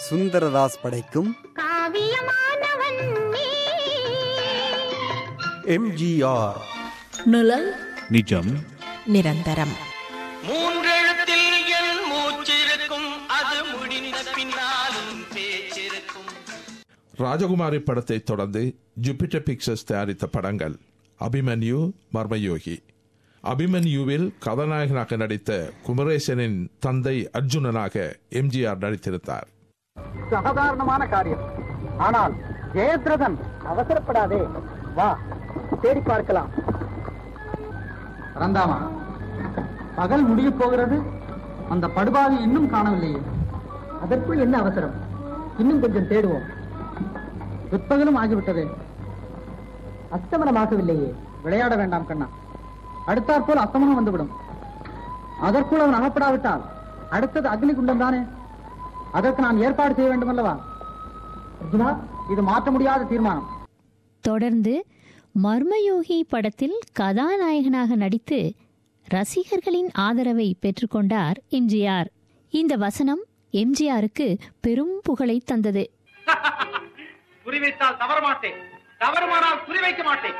சுந்தரதாஸ் படைக்கும் காவியமானவன் நீ எம்ஜிஆர் நிழல் நிஜம் நிரந்தரம் மூன்றெழுத்தில் என் மூச்சிருக்கும் அது முடிந்த பின்னாலும் பேச்சிருக்கும் ராஜகுமாரி படத்தை தொடர்ந்து ஜூபிட்டர் பிக்சர்ஸ் தயாரித்த படங்கள் அபிமன்யு மர்மயோகி அபிமன்யுவில் கதாநாயகனாக நடித்த குமரேசனின் தந்தை அர்ஜுனனாக எம்ஜிஆர் நடித்திருந்தார் சாதாரணமான காரியம் ஆனால் ஜெயத்ரதன் அவசரப்படாதே வா தேடி பார்க்கலாம் ரந்தாமா பகல் முடிய போகிறது அந்த படுபாவி இன்னும் காணவில்லையே அதற்குள் என்ன அவசரம் இன்னும் கொஞ்சம் தேடுவோம் பிற்பகலும் ஆகிவிட்டதே அஸ்தமனமாகவில்லையே விளையாட வேண்டாம் கண்ணா அடுத்தாற்போல் அஸ்தமனம் வந்துவிடும் அதற்குள் அவன் அகப்படாவிட்டால் அடுத்தது அக்னி குண்டம் தானே அதற்கு நான் ஏற்பாடு செய்ய வேண்டும் அல்லவா அர்ஜுனா இது மாற்ற முடியாத தீர்மானம் தொடர்ந்து மர்மயோகி படத்தில் கதாநாயகனாக நடித்து ரசிகர்களின் ஆதரவை பெற்றுக்கொண்டார் எம்ஜிஆர் இந்த வசனம் எம்ஜிஆருக்கு பெரும் புகழை தந்தது குறிவைத்தால் தவற மாட்டேன் தவறுமானால் குறிவைக்க மாட்டேன்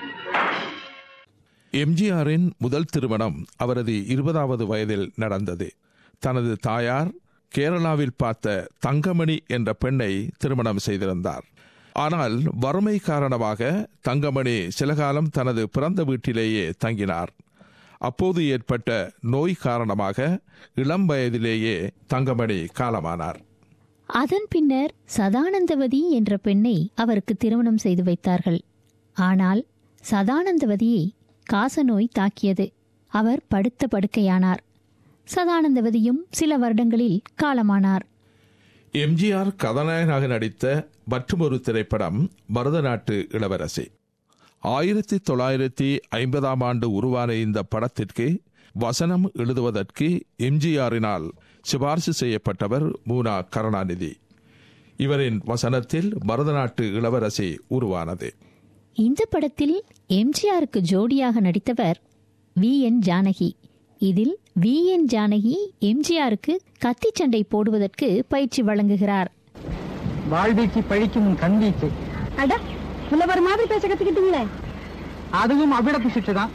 எம்ஜிஆரின் முதல் திருமணம் அவரது இருபதாவது வயதில் நடந்தது தனது தாயார் கேரளாவில் பார்த்த தங்கமணி என்ற பெண்ணை திருமணம் செய்திருந்தார் ஆனால் வறுமை காரணமாக தங்கமணி சில காலம் தனது பிறந்த வீட்டிலேயே தங்கினார் அப்போது ஏற்பட்ட நோய் காரணமாக இளம் வயதிலேயே தங்கமணி காலமானார் அதன் பின்னர் சதானந்தவதி என்ற பெண்ணை அவருக்கு திருமணம் செய்து வைத்தார்கள் ஆனால் சதானந்தவதியை காசநோய் தாக்கியது அவர் படுத்த படுக்கையானார் சதானந்தவதியும் சில வருடங்களில் காலமானார் எம்ஜிஆர் கதாநாயகனாக நடித்த மற்றொரு திரைப்படம் மருதநாட்டு இளவரசி ஆயிரத்தி தொள்ளாயிரத்தி ஐம்பதாம் ஆண்டு உருவான இந்த படத்திற்கு வசனம் எழுதுவதற்கு எம்ஜிஆரினால் சிபார்சு செய்யப்பட்டவர் மூனா கருணாநிதி இவரின் வசனத்தில் மருதநாட்டு இளவரசி உருவானது இந்த படத்தில் எம்ஜிஆருக்கு ஜோடியாக நடித்தவர் வி என் ஜானகி இதில் வி என் ஜானகி எம்ஜிஆருக்கு கத்திச் சண்டை போடுவதற்கு பயிற்சி வழங்குகிறார் வாழ்வீச்சு பழிக்கும் உன் கண் வீச்சு அட புலவர் மாதிரி பேச கத்துக்கிட்டீங்களே அதுவும் அவ்விடத்து சிற்று தான்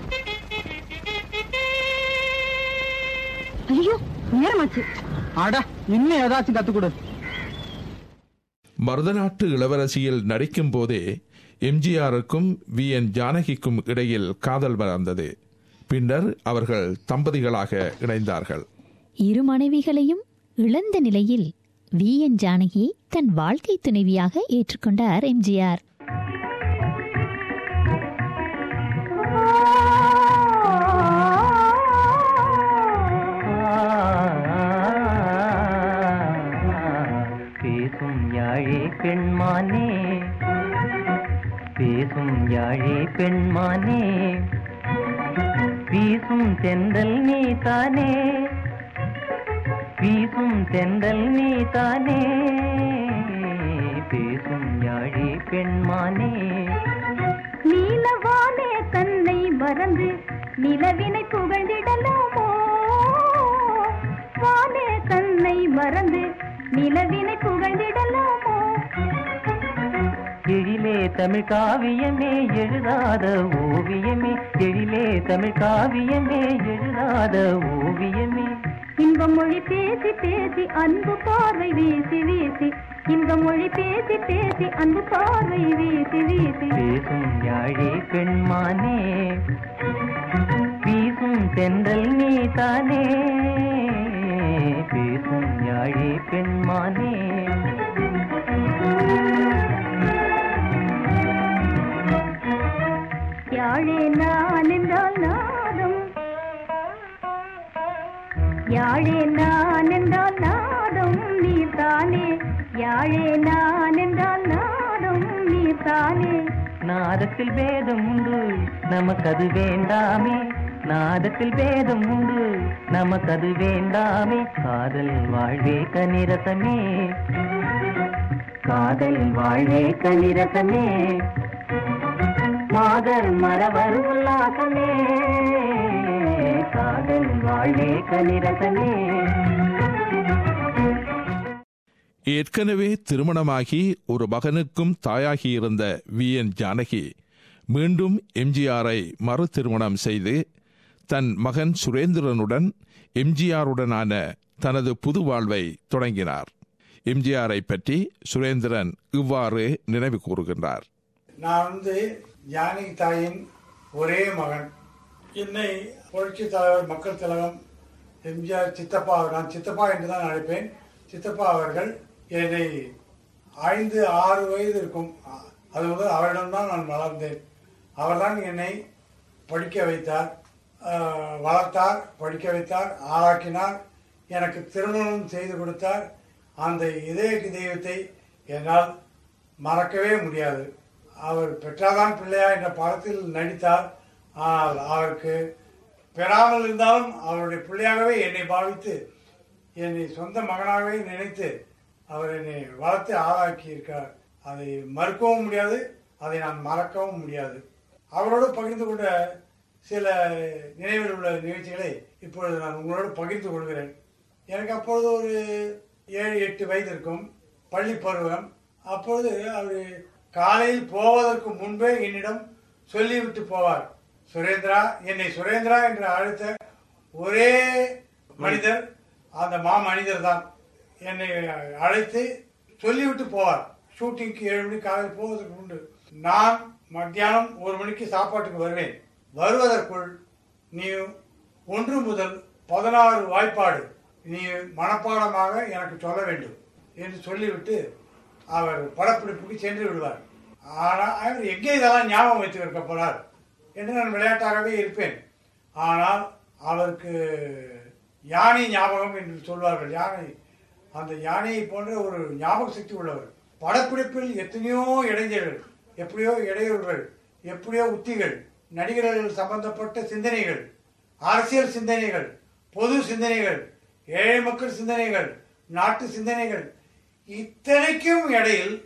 ஐயோ நேரமாச்சு அட இன்னும் ஏதாச்சும் கத்துக் கொடு மருதநாட்டு இளவரசியில் நடிக்கும் போதே எம்ஜிஆருக்கும் வி என் ஜானகிக்கும் இடையில் காதல் வளர்ந்தது பின்னர் அவர்கள் தம்பதிகளாக இணைந்தார்கள் இரு மனைவிகளையும் இழந்த நிலையில் வி என் ஜானகியை தன் வாழ்க்கை துணைவியாக ஏற்றுக்கொண்டார் எம்ஜிஆர் பேசும் யாழே பெண்மானே பேசும் யாழே பெண்மானே வீசும் தென்றல் நீ தானே வீசும் தென்றல் நீ தானே பேசும் யாழே பெண்மானே நீலவானே தன்னை மறந்து நிலவினை புகழ்ந்திடலாமோ வானே தன்னை மறந்து நிலவினை புகழ்ந்திடலாமோ எழிலே தமிழ் காவியமே எழுதாத ஓவியமே எழிலே தமிழ் காவியமே எழுதாத ஓவியமே இன்ப மொழி பேசி பேசி அன்பு பார்வை வீசி வீசி இன்ப மொழி பேசி பேசி அன்பு பார்வை வீசி வீசி பேசும் யாழே பெண்மானே வீசும் தென்றல் நீ தானே பேசும் யாழே பெண்மானே யாழே நான் என்றால் நாதம் யாழே நான் என்றால் நாதம் நீ தானே யாழே நான் என்றால் நாதம் நீ தானே நாதத்தில் வேதம் உண்டு நமக்கது வேண்டாமே நாதத்தில் வேதம் உண்டு நமக்கது வேண்டாமே காதல் வாழ்வே கனிரசமே காதல் வாழ்வே கனிரசமே மாதர் மரவர் உல்லாசமே காதல் வாழ்வே கனிரசமே ஏற்கனவே திருமணமாகி ஒரு மகனுக்கும் தாயாகியிருந்த வி என் ஜானகி மீண்டும் எம்ஜிஆரை மறு திருமணம் செய்து தன் மகன் சுரேந்திரனுடன் எம்ஜிஆருடனான தனது புது வாழ்வை தொடங்கினார் எம்ஜிஆரை பற்றி சுரேந்திரன் இவ்வாறு நினைவு கூறுகின்றார் நான் வந்து ஜானகி தாயின் ஒரே மகன் என்னை புரட்சி தலைவர் மக்கள் திலகம் எம்ஜிஆர் சித்தப்பா நான் சித்தப்பா என்று தான் அழைப்பேன் சித்தப்பா அவர்கள் என்னை ஐந்து ஆறு வயது இருக்கும் அது முதல் அவரிடம்தான் நான் வளர்ந்தேன் அவர்தான் என்னை படிக்க வைத்தார் ஆஹ், வளர்த்தார் படிக்க வைத்தார் ஆளாக்கினார் எனக்கு திருமணம் செய்து கொடுத்தார் அந்த இதய தெய்வத்தை என்னால் மறக்கவே முடியாது அவர் பெற்றாதான் பிள்ளையா என்ற படத்தில் நடித்தார் ஆனால் அவருக்கு பெறாமல் இருந்தாலும் அவருடைய பிள்ளையாகவே என்னை பாவித்து என்னை சொந்த மகனாகவே நினைத்து அவர் என்னை வளர்த்து ஆளாக்கி இருக்கார் அதை மறுக்கவும் முடியாது அதை நான் மறக்கவும் முடியாது அவரோடு பகிர்ந்து கொண்ட சில நினைவில் உள்ள நிகழ்ச்சிகளை இப்பொழுது நான் உங்களோடு பகிர்ந்து கொள்கிறேன் எனக்கு அப்பொழுது ஒரு ஏழு எட்டு வயது இருக்கும் பள்ளி பருவம் அப்பொழுது அவர் காலையில் போவதற்கு முன்பே என்னிடம் சொல்லிவிட்டு போவார் சுரேந்திரா என்னை சுரேந்திரா என்று அழைத்த ஒரே மனிதர் அந்த மா மனிதர் தான் என்னை அழைத்து சொல்லிவிட்டு போவார் ஷூட்டிங்க்கு ஏழு மணி காலையில் போவதற்கு உண்டு நான் மத்தியானம் ஒரு மணிக்கு சாப்பாட்டுக்கு வருவேன் வருவதற்குள் நீ ஒன்று முதல் பதினாறு வாய்ப்பாடு நீ மனப்பாடமாக எனக்கு சொல்ல வேண்டும் என்று சொல்லிவிட்டு அவர் படப்பிடிப்புக்கு சென்று விடுவார் ஆனால் அவர் எங்கே இதெல்லாம் ஞாபகம் வைத்து போறார் என்று நான் விளையாட்டாகவே இருப்பேன் ஆனால் அவருக்கு யானை ஞாபகம் என்று சொல்வார்கள் யானை அந்த யானையை போன்ற ஒரு ஞாபக சக்தி உள்ளவர் படப்பிடிப்பில் எத்தனையோ இளைஞர்கள் எப்படியோ இடையூறுகள் எப்படியோ உத்திகள் நடிகர்கள் சம்பந்தப்பட்ட சிந்தனைகள் அரசியல் சிந்தனைகள் பொது சிந்தனைகள் ஏழை மக்கள் சிந்தனைகள் நாட்டு சிந்தனைகள் இத்தனைக்கும் இடையில்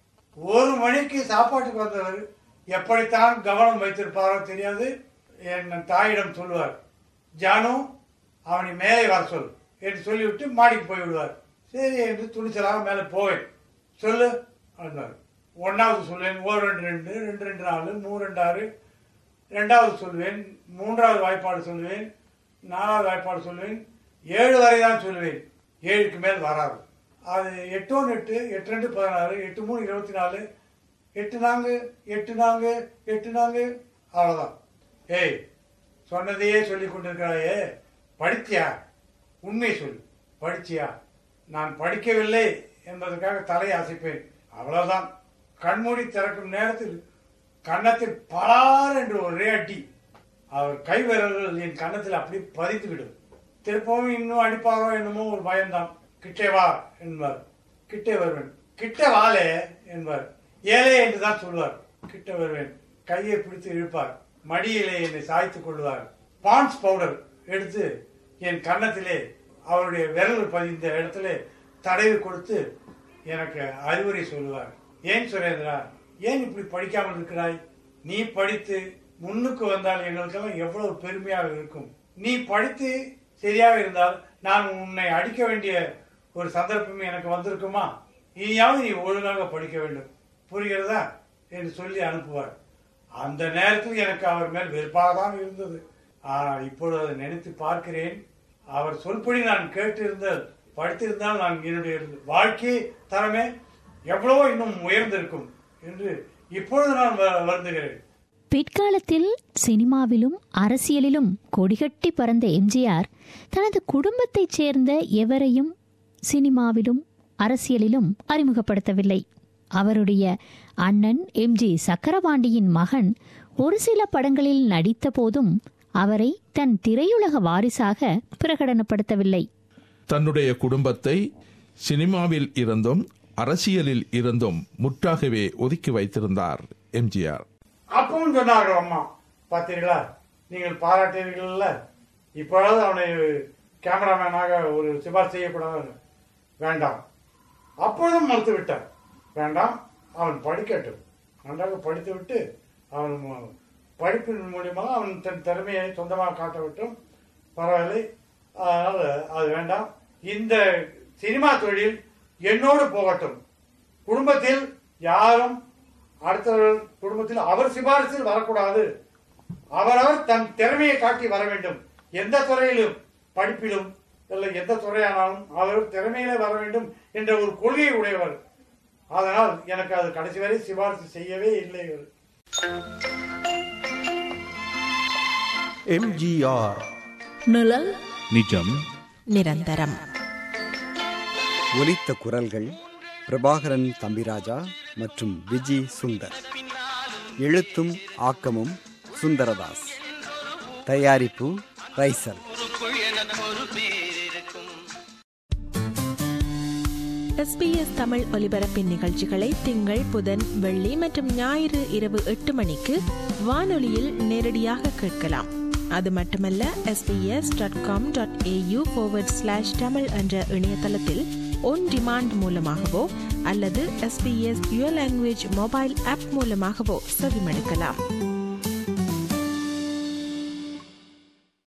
ஒரு மணிக்கு சாப்பாட்டுக்கு வந்தவர் எப்படித்தான் கவனம் வைத்திருப்பாரோ தெரியாது என் தாயிடம் சொல்லுவார் ஜானு அவனை மேலே வர சொல் என்று சொல்லிவிட்டு மாடிக்கு போய் விடுவார் சரி என்று துணிச்சலாக மேலே போவேன் சொல்லு அப்படின்னார் ஒன்றாவது சொல்வேன் ஓர் ரெண்டு ரெண்டு ரெண்டு ரெண்டு நாலு மூணு ரெண்டு ஆறு ரெண்டாவது சொல்வேன் மூன்றாவது வாய்ப்பாடு சொல்வேன் நாலாவது வாய்ப்பாடு சொல்வேன் ஏழு வரை தான் சொல்வேன் ஏழுக்கு மேல் வராது அது எட்டு ஒன்று எட்டு எட்டு ரெண்டு பதினாறு எட்டு மூணு இருபத்தி நாலு எட்டு நான்கு எட்டு நான்கு எட்டு நான்கு அவ்வளோதான் ஏய் சொன்னதையே சொல்லி கொண்டிருக்கிறாயே படித்தியா உண்மை சொல் படிச்சியா நான் படிக்கவில்லை என்பதற்காக தலையை அசைப்பேன் அவ்வளவுதான் கண்மூடி திறக்கும் நேரத்தில் கன்னத்தில் பலார் என்று ஒரே அடி அவர் கை விரல்கள் என் கன்னத்தில் அப்படி பதித்து விடும் திருப்பவும் இன்னும் அடிப்பாரோ என்னமோ ஒரு பயம்தான் கிட்டே வா என்பார் கிட்டே வருவேன் கிட்ட வாலே என்பார் ஏலே என்று தான் சொல்வார் கிட்ட வருவேன் கையை பிடித்து இழுப்பார் மடியிலே என்னை சாய்த்துக் கொள்வார் பான்ஸ் பவுடர் எடுத்து என் கன்னத்திலே அவருடைய விரல் பதிந்த இடத்துல தடவி கொடுத்து எனக்கு அறிவுரை சொல்லுவார் ஏன் சுரேந்திரா ஏன் இப்படி படிக்காமல் இருக்கிறாய் நீ படித்து முன்னுக்கு வந்தால் எங்களுக்கெல்லாம் எவ்வளவு பெருமையாக இருக்கும் நீ படித்து சரியாக இருந்தால் நான் உன்னை அடிக்க வேண்டிய ஒரு சந்தர்ப்பம் எனக்கு வந்திருக்குமா இனியாவது நீ ஒழுங்காக படிக்க வேண்டும் புரிகிறதா என்று சொல்லி அனுப்புவார் அந்த நேரத்தில் எனக்கு அவர் மேல் வெறுப்பாக தான் இருந்தது ஆனால் இப்பொழுது அதை நினைத்து பார்க்கிறேன் அவர் சொல்படி நான் கேட்டிருந்தால் படித்திருந்தால் நான் என்னுடைய வாழ்க்கை தரமே எவ்வளவோ இன்னும் உயர்ந்திருக்கும் என்று இப்பொழுது நான் வ- வருந்துகிறேன் பிற்காலத்தில் சினிமாவிலும் அரசியலிலும் கொடிகட்டி பறந்த எம்ஜிஆர் தனது குடும்பத்தைச் சேர்ந்த எவரையும் சினிமாவிலும் அரசியலிலும் அறிமுகப்படுத்தவில்லை அவருடைய அண்ணன் எம்ஜி சக்கரபாண்டியின் மகன் ஒரு சில படங்களில் நடித்த போதும் அவரை தன் திரையுலக வாரிசாக பிரகடனப்படுத்தவில்லை தன்னுடைய குடும்பத்தை சினிமாவில் இருந்தும் அரசியலில் இருந்தும் முற்றாகவே ஒதுக்கி வைத்திருந்தார் எம்ஜிஆர் அப்பவும் சொன்னார்கள் அம்மா பார்த்தீங்களா நீங்கள் பாராட்டுவீர்கள்ல இப்பொழுது அவனை கேமராமேனாக ஒரு சிபாரிசு செய்யக்கூடாது வேண்டாம் அப்பொழுதும் மறுத்து விட்டார் வேண்டாம் அவன் படிக்கட்டும் நன்றாக படித்து விட்டு அவன் மு- படிப்பின் மூலியமாக அவன் தன் திறமையை சொந்தமாக காட்டவிட்டும் பரவாயில்லை அதனால் அது வேண்டாம் இந்த சினிமா தொழில் என்னோடு போகட்டும் குடும்பத்தில் யாரும் அடுத்தவர்கள் குடும்பத்தில் அவர் சிபாரிசில் வரக்கூடாது அவரவர் தன் திறமையை காட்டி வர வேண்டும் எந்த துறையிலும் படிப்பிலும் இல்லை எந்த துறையானாலும் அவர் திறமையிலே வர வேண்டும் என்ற ஒரு கொள்கையை உடையவர் அதனால் எனக்கு அது கடைசி வரை சிபாரிசு செய்யவே இல்லை இவர் எம்ஜிஆர் நிழல் நிஜம் நிரந்தரம் ஒலித்த குரல்கள் பிரபாகரன் தம்பிராஜா மற்றும் விஜி சுந்தர் எழுத்தும் ஆக்கமும் சுந்தரதாஸ் தயாரிப்பு ரைசல் எஸ்பிஎஸ் தமிழ் ஒலிபரப்பின் நிகழ்ச்சிகளை திங்கள் புதன் வெள்ளி மற்றும் ஞாயிறு இரவு எட்டு மணிக்கு வானொலியில் நேரடியாக கேட்கலாம் அது மட்டுமல்ல SBS dot com dot AU slash Tamil என்ற இணையதளத்தில் ஒன் டிமாண்ட் மூலமாகவோ அல்லது SBS your language mobile app மூலமாகவோ செவிமடுக்கலாம்